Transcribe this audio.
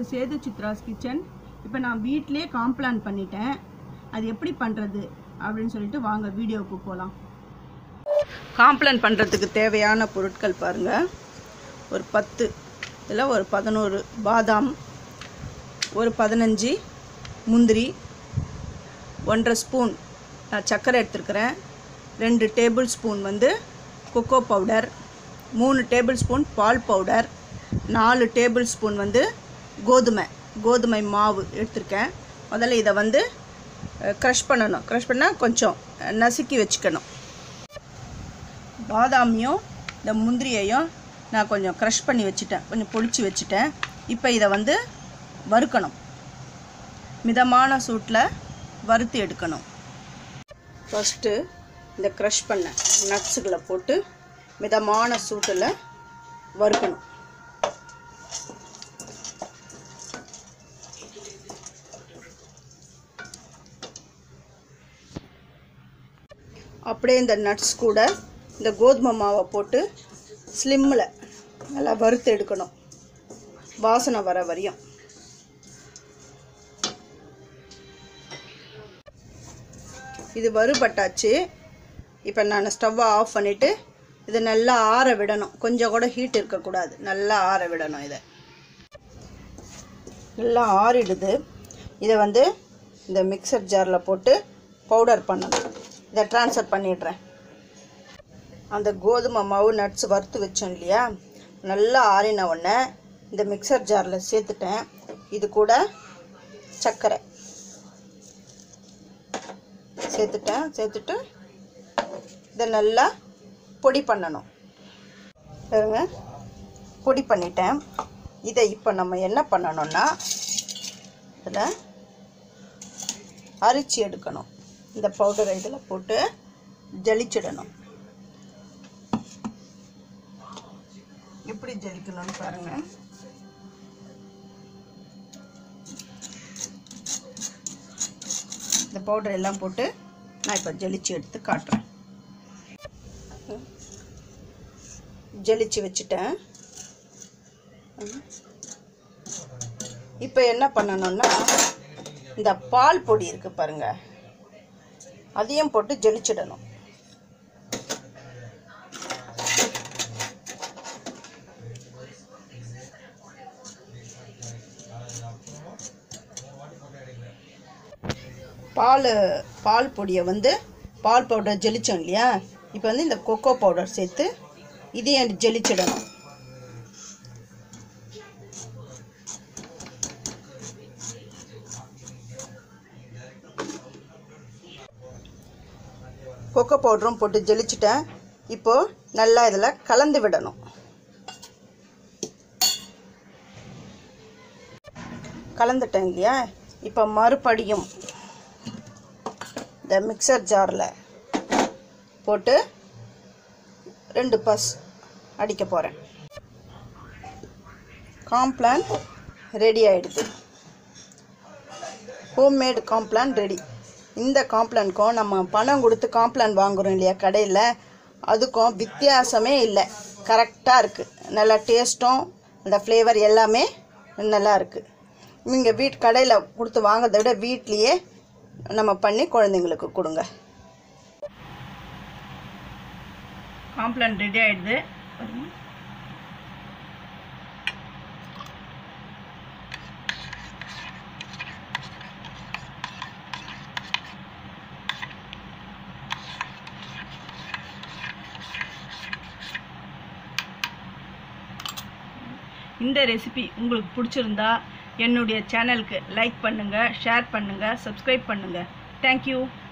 Setu Chitra's kitchen இப்போ நான் வீட்டிலேயே காம்ப்ளான் பண்ணிட்டேன் அது எப்படி பண்ணுறது அப்படின்னு சொல்லிட்டு வாங்க வீடியோவுக்கு போகலாம் காம்ப்ளான் பண்ணுறதுக்கு தேவையான பொருட்கள் பாருங்கள் ஒரு பத்து இதில் ஒரு பதினோரு பாதாம் ஒரு பதினஞ்சு முந்திரி ஒன்றரை ஸ்பூன் நான் சர்க்கரை எடுத்துருக்கிறேன் ரெண்டு டேபிள் ஸ்பூன் வந்து கொக்கோ பவுடர் மூணு டேபிள் ஸ்பூன் பால் பவுடர் நாலு டேபிள் ஸ்பூன் வந்து கோதுமை கோதுமை மாவு எடுத்திருக்கேன் முதல்ல இதை வந்து க்ரஷ் பண்ணணும் க்ரஷ் பண்ணால் கொஞ்சம் நசுக்கி வச்சுக்கணும் பாதாமியும் இந்த முந்திரியையும் நான் கொஞ்சம் க்ரஷ் பண்ணி வச்சுட்டேன் கொஞ்சம் பொடிச்சு வச்சுட்டேன் இப்போ இதை வந்து வறுக்கணும் மிதமான சூட்டில் வறுத்து எடுக்கணும் ஃபஸ்ட்டு இந்த க்ரஷ் பண்ண நட்ஸுகளை போட்டு மிதமான சூட்டில் வறுக்கணும் அப்படியே இந்த நட்ஸ் கூட இந்த கோதுமை மாவை போட்டு ஸ்லிம்மில் நல்லா வறுத்து எடுக்கணும் வாசனை வர வரையும் இது வறுபட்டாச்சு இப்போ நான் ஸ்டவ்வை ஆஃப் பண்ணிவிட்டு இதை நல்லா ஆற விடணும் கொஞ்சம் கூட ஹீட் இருக்கக்கூடாது நல்லா ஆற விடணும் இதை நல்லா ஆறிடுது இதை வந்து இந்த மிக்சர் ஜாரில் போட்டு பவுடர் பண்ணணும் இதை ட்ரான்ஸ்ஃபர் பண்ணிடுறேன் அந்த கோதுமை மாவு நட்ஸ் வறுத்து வச்சோம் இல்லையா நல்லா ஆறின உடனே இந்த மிக்சர் ஜாரில் சேர்த்துட்டேன் இது கூட சர்க்கரை சேர்த்துட்டேன் சேர்த்துட்டு இதை நல்லா பொடி பண்ணணும் பாருங்க பொடி பண்ணிட்டேன் இதை இப்போ நம்ம என்ன பண்ணணும்னா இதில் அரிச்சு எடுக்கணும் இந்த பவுடரை இதில் போட்டு ஜலிச்சிடணும் எப்படி ஜலிக்கணும்னு பாருங்கள் இந்த பவுடர் எல்லாம் போட்டு நான் இப்போ ஜலிச்சு எடுத்து காட்டுறேன் ஜலிச்சு வச்சுட்டேன் இப்போ என்ன பண்ணணும்னா இந்த பால் பொடி இருக்கு பாருங்க அதையும் போட்டு ஜலிச்சிடணும் பால் பால் பொடியை வந்து பால் பவுடர் ஜெலிச்சோம் இல்லையா இப்போ வந்து இந்த கொக்கோ பவுடர் சேர்த்து இதையும் ஜெலிச்சிடணும் கொக்கோ பவுடரும் போட்டு ஜெலிச்சிட்டேன் இப்போது நல்லா இதில் கலந்து விடணும் கலந்துட்டேன் இல்லையா இப்போ மறுபடியும் இந்த மிக்சர் ஜாரில் போட்டு ரெண்டு பஸ் அடிக்க போகிறேன் காம்ப்ளான் ரெடி ஆகிடுது ஹோம்மேடு காம்ப்ளான் ரெடி இந்த காம்ப்ளானுக்கும் நம்ம பணம் கொடுத்து காம்ப்ளான் வாங்குகிறோம் இல்லையா கடையில் அதுக்கும் வித்தியாசமே இல்லை கரெக்டாக இருக்குது நல்லா டேஸ்ட்டும் அந்த ஃப்ளேவர் எல்லாமே நல்லா இருக்குது நீங்கள் வீட் கடையில் கொடுத்து வாங்குறதை விட வீட்லேயே நம்ம பண்ணி குழந்தைங்களுக்கு கொடுங்க காம்ப்ளான் ரெடி ஆகிடுது இந்த ரெசிபி உங்களுக்கு பிடிச்சிருந்தா என்னுடைய சேனலுக்கு லைக் பண்ணுங்கள் ஷேர் பண்ணுங்கள் சப்ஸ்கிரைப் பண்ணுங்கள் தேங்க்யூ